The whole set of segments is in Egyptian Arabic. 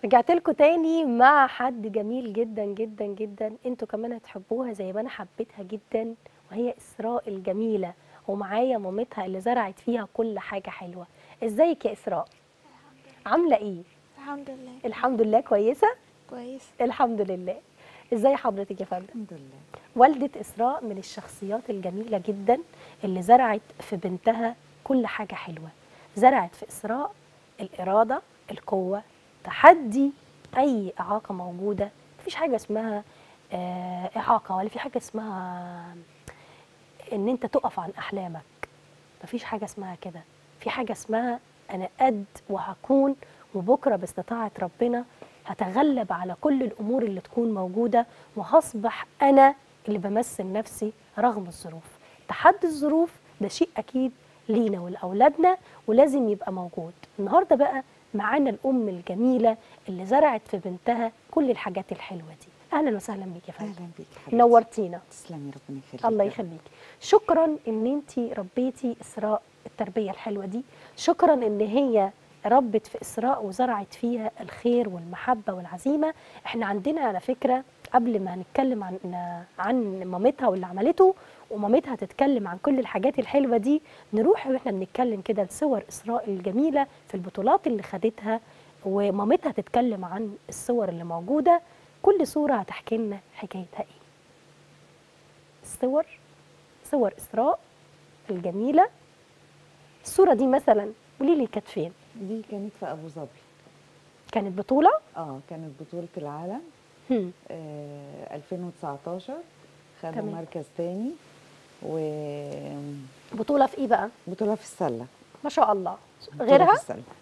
رجعت لكم تاني مع حد جميل جدا جدا جدا انتوا كمان هتحبوها زي ما انا حبيتها جدا وهي اسراء الجميله ومعايا مامتها اللي زرعت فيها كل حاجه حلوه ازيك يا اسراء عامله ايه الحمد لله الحمد لله كويسه كويس الحمد لله ازاي حضرتك يا فندم الحمد لله والدة إسراء من الشخصيات الجميلة جدا اللي زرعت في بنتها كل حاجة حلوة زرعت في إسراء الإرادة القوة تحدي أي إعاقة موجودة مفيش حاجة اسمها آه، إعاقة ولا في حاجة اسمها إن أنت تقف عن أحلامك مفيش حاجة اسمها كده في حاجة اسمها أنا قد وهكون وبكرة باستطاعة ربنا هتغلب على كل الأمور اللي تكون موجودة وهصبح أنا اللي بمثل نفسي رغم الظروف تحدي الظروف ده شيء أكيد لينا ولأولادنا ولازم يبقى موجود النهاردة بقى معانا الأم الجميلة اللي زرعت في بنتها كل الحاجات الحلوة دي أهلا وسهلا بيك يا فندم اهلا بيك حبيبتي نورتينا تسلمي ربنا يخليك الله يا رب. يخليك شكرا ان انت ربيتي اسراء التربيه الحلوه دي شكرا ان هي ربت في اسراء وزرعت فيها الخير والمحبه والعزيمه احنا عندنا على فكره قبل ما نتكلم عن عن مامتها واللي عملته ومامتها تتكلم عن كل الحاجات الحلوه دي نروح واحنا بنتكلم كده لصور اسراء الجميله في البطولات اللي خدتها ومامتها تتكلم عن الصور اللي موجوده كل صوره هتحكي لنا حكايتها ايه الصور صور إسراء الجميلة الصورة دي مثلا قولي لي كانت فين؟ دي كانت في ابو ظبي كانت بطولة؟ اه كانت بطوله العالم هم. آه 2019 خدوا تمام. مركز تاني وبطوله بطولة في إيه بقى؟ في السله ما شاء الله بطولة غيرها في السله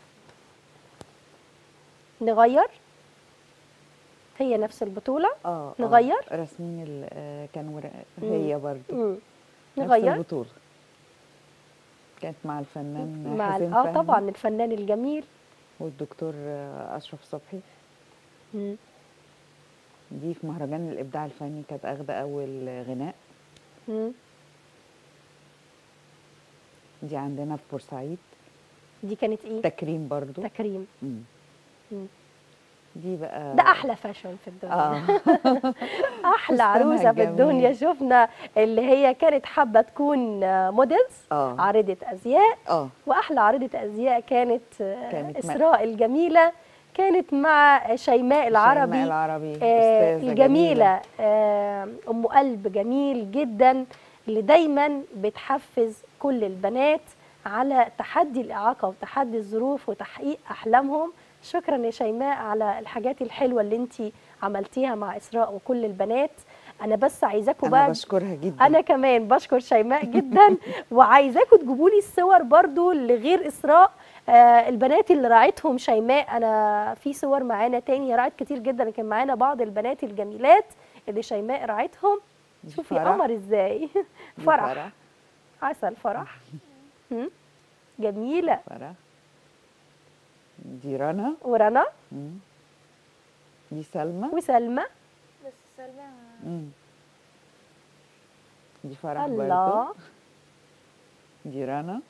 نغير هي نفس البطولة اه آه، نغير؟ رسمين ال- آه كانوا ر- مم. هي برضو مم. نفس نغير البطوله كانت مع الفنان مع حسين اه فهمي طبعا الفنان الجميل والدكتور آه، اشرف صبحي مم. دي في مهرجان الابداع الفني كانت اخده اول غناء مم. دي عندنا في بورسعيد دي كانت ايه؟ تكريم برضو تكريم مم. مم. دي بقى ده احلى فاشن في الدنيا اه احلى فستانها عروسه في الدنيا جميل. شفنا اللي هي كانت حابه تكون آه، موديلز اه عارضه ازياء اه واحلى عارضه ازياء كانت, آه، كانت مع- اسراء الجميله كانت مع شيماء العربي شيماء العربي آه، أستاذة الجميله آه، ام قلب جميل جدا اللي دايما بتحفز كل البنات على تحدي الاعاقه وتحدي الظروف وتحقيق احلامهم شكرا يا شيماء على الحاجات الحلوه اللي انت عملتيها مع اسراء وكل البنات انا بس عايزاكم انا بقى بشكرها جدا انا كمان بشكر شيماء جدا وعايزاكم تجيبوا لي الصور برضو لغير اسراء آه البنات اللي راعتهم شيماء انا في صور معانا تاني هي راعت كتير جدا لكن معانا بعض البنات الجميلات اللي شيماء راعتهم دي شوفي فرح. قمر ازاي دي فرح عسل فرح هم؟ جميله فرح دي رنا ورنا مم. دي سلمى وسلمى بس سلمى مم. دي فرح برضو الله دي رنا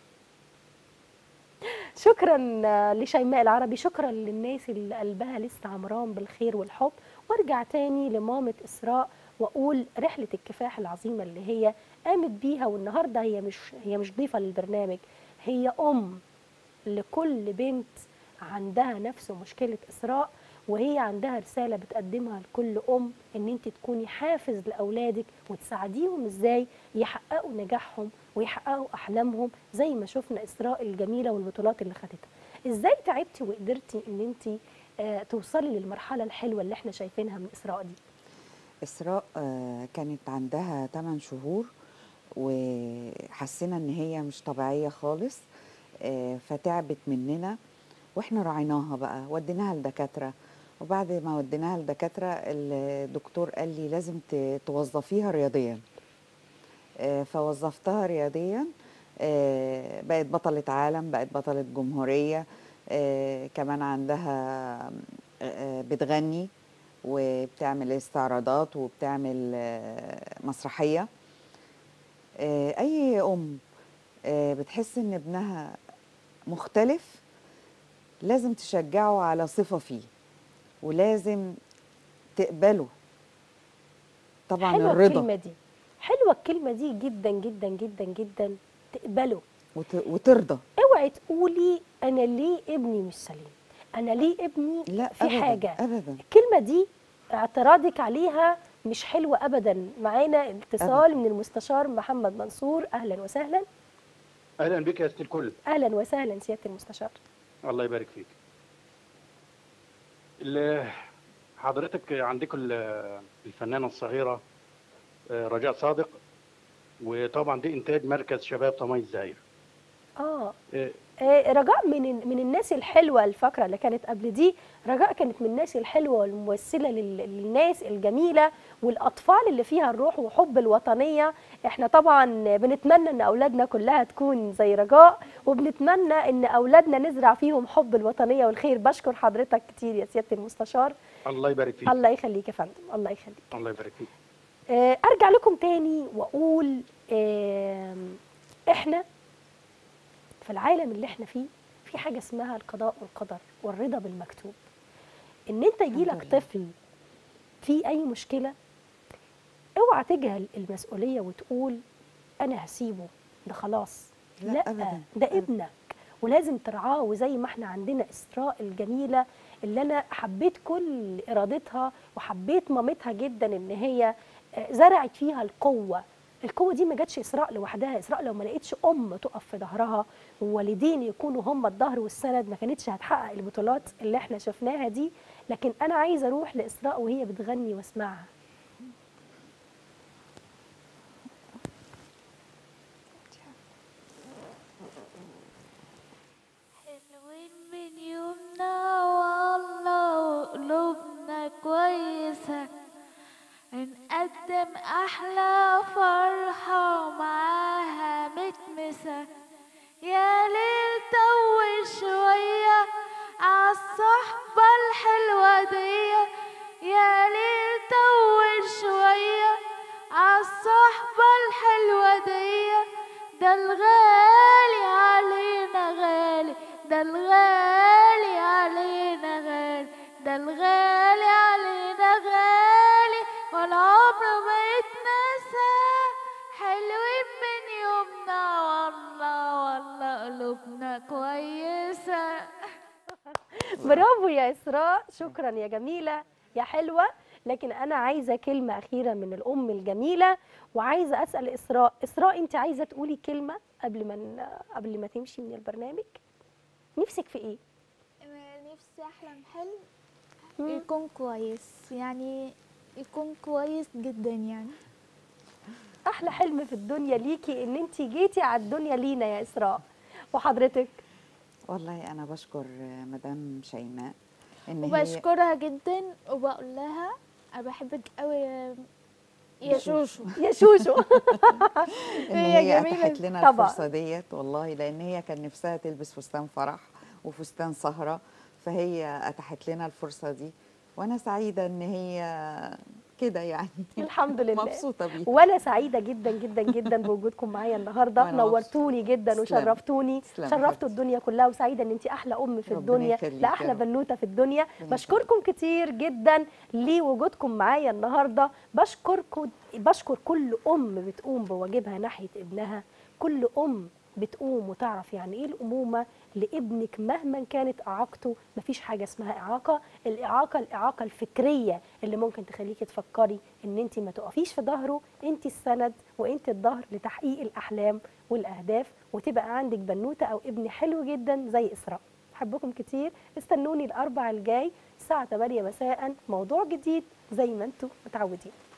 شكرا آه، لشيماء العربي شكرا للناس اللي قلبها لسه عمران بالخير والحب وارجع تاني لمامة إسراء واقول رحلة الكفاح العظيمة اللي هي قامت بيها والنهارده هي مش هي مش ضيفة للبرنامج هي أم لكل بنت عندها نفس مشكلة إسراء وهي عندها رسالة بتقدمها لكل أم إن أنت تكوني حافز لأولادك وتساعديهم إزاي يحققوا نجاحهم ويحققوا أحلامهم زي ما شفنا إسراء الجميلة والبطولات اللي خدتها إزاي تعبتي وقدرتي إن أنت آه، توصلي للمرحلة الحلوة اللي احنا شايفينها من إسراء دي اسراء آه، كانت عندها 8 شهور وحسينا ان هي مش طبيعيه خالص آه، فتعبت مننا واحنا راعيناها بقى وديناها لدكاتره وبعد ما وديناها لدكاتره الدكتور قال لي لازم ت- توظفيها رياضيا آه، فوظفتها رياضيا آه، بقت بطلة عالم بقت بطلة جمهورية آه، كمان عندها آه، بتغني وبتعمل استعراضات وبتعمل آه، مسرحية آه، أي أم آه، بتحس إن ابنها مختلف لازم تشجعه على صفة فيه ولازم تقبله طبعا حلوه الرضا الكلمه دي حلوه الكلمه دي جدا جدا جدا جدا تقبله وت... وترضى اوعي تقولي انا ليه ابني مش سليم انا ليه ابني لا في أبداً حاجه ابدا الكلمه دي اعتراضك عليها مش حلوه ابدا معانا اتصال من المستشار محمد منصور اهلا وسهلا اهلا بك يا ست الكل اهلا وسهلا سياده المستشار الله يبارك فيك ال- حضرتك عندك ال- الفنانه الصغيره آه، رجاء صادق وطبعا دي انتاج مركز شباب طمي الزاير اه آه، آه، رجاء من من الناس الحلوه الفقره اللي كانت قبل دي رجاء كانت من الناس الحلوه والممثله لل- للناس الجميله والاطفال اللي فيها الروح وحب الوطنيه احنا طبعا بنتمنى ان اولادنا كلها تكون زي رجاء وبنتمنى ان اولادنا نزرع فيهم حب الوطنيه والخير بشكر حضرتك كتير يا سياده المستشار الله يبارك فيك الله يخليك يا فندم الله يخليك الله يبارك فيك آه، ارجع لكم تاني واقول آم، احنا في العالم اللي احنا فيه في حاجه اسمها القضاء والقدر والرضا بالمكتوب ان انت يجي لك الحمد لله. طفل في اي مشكله اوعى تجهل المسؤوليه وتقول انا هسيبه ده خلاص لا لا أبداً. ده أبداً. ابنك ولازم ترعاه وزي ما احنا عندنا اسراء الجميله اللي انا حبيت كل ارادتها وحبيت مامتها جدا ان هي آه، زرعت فيها القوه القوه دي ما جاتش اسراء لوحدها اسراء لو ما لقيتش ام تقف في ظهرها ووالدين يكونوا هم الظهر والسند ما كانتش هتحقق البطولات اللي احنا شفناها دي لكن انا عايزه اروح لاسراء وهي بتغني واسمعها حلوين من يومنا والله وقلوبنا كويسة نقدم أحلى فرحة ومعاها متمسة يا ليل طول شوية عالصحبة الحلوة دي يا ليل طول شوية عالصحبة الحلوة دي ده الغالي علينا غالي ده الغالي علينا غالي ده الغالي علينا غالي والعمر ما يتنسى حلوين من يومنا والله والله قلوبنا كويسة برافو يا اسراء شكرا يا جميله يا حلوه لكن انا عايزه كلمه اخيره من الام الجميله وعايزه اسال اسراء اسراء انت عايزه تقولي كلمه قبل ما ن- قبل ما تمشي من البرنامج نفسك في ايه نفسي أحلم حلم مم. يكون كويس يعني يكون كويس جدا يعني احلى حلم في الدنيا ليكي ان انت جيتي على الدنيا لينا يا اسراء وحضرتك والله انا بشكر مدام شيماء ان هي وبشكرها جدا وبقول لها أنا بحبك قوي يا- يا شوشو يا شوشو ان هي هي جميلة اتاحت لنا طبعاً. الفرصه ديت والله لان هي كان نفسها تلبس فستان فرح وفستان سهره فهي اتاحت لنا الفرصه دي وانا سعيده ان هي كده يعني الحمد لله مبسوطه بيها وانا سعيده جدا جدا جدا بوجودكم معايا النهارده وأنا نورتوني جدا تسلم. وشرفتوني تسلم شرفتوا حبيبتي. الدنيا كلها وسعيده ان انت احلى ام في ربنا الدنيا يخليك لا يا احلى رب. بنوته في الدنيا ربنا بشكركم كتير جدا لوجودكم معايا النهارده بشكركم بشكر كل ام بتقوم بواجبها ناحيه ابنها كل ام بتقوم وتعرف يعني ايه الامومه لابنك مهما كانت اعاقته مفيش حاجه اسمها اعاقه الاعاقه الاعاقه الفكريه اللي ممكن تخليكي تفكري ان انت ما تقفيش في ظهره انت السند وانت الظهر لتحقيق الاحلام والاهداف وتبقى عندك بنوته او ابن حلو جدا زي اسراء بحبكم كتير استنوني الاربع الجاي الساعه 8 مساء موضوع جديد زي ما انتم متعودين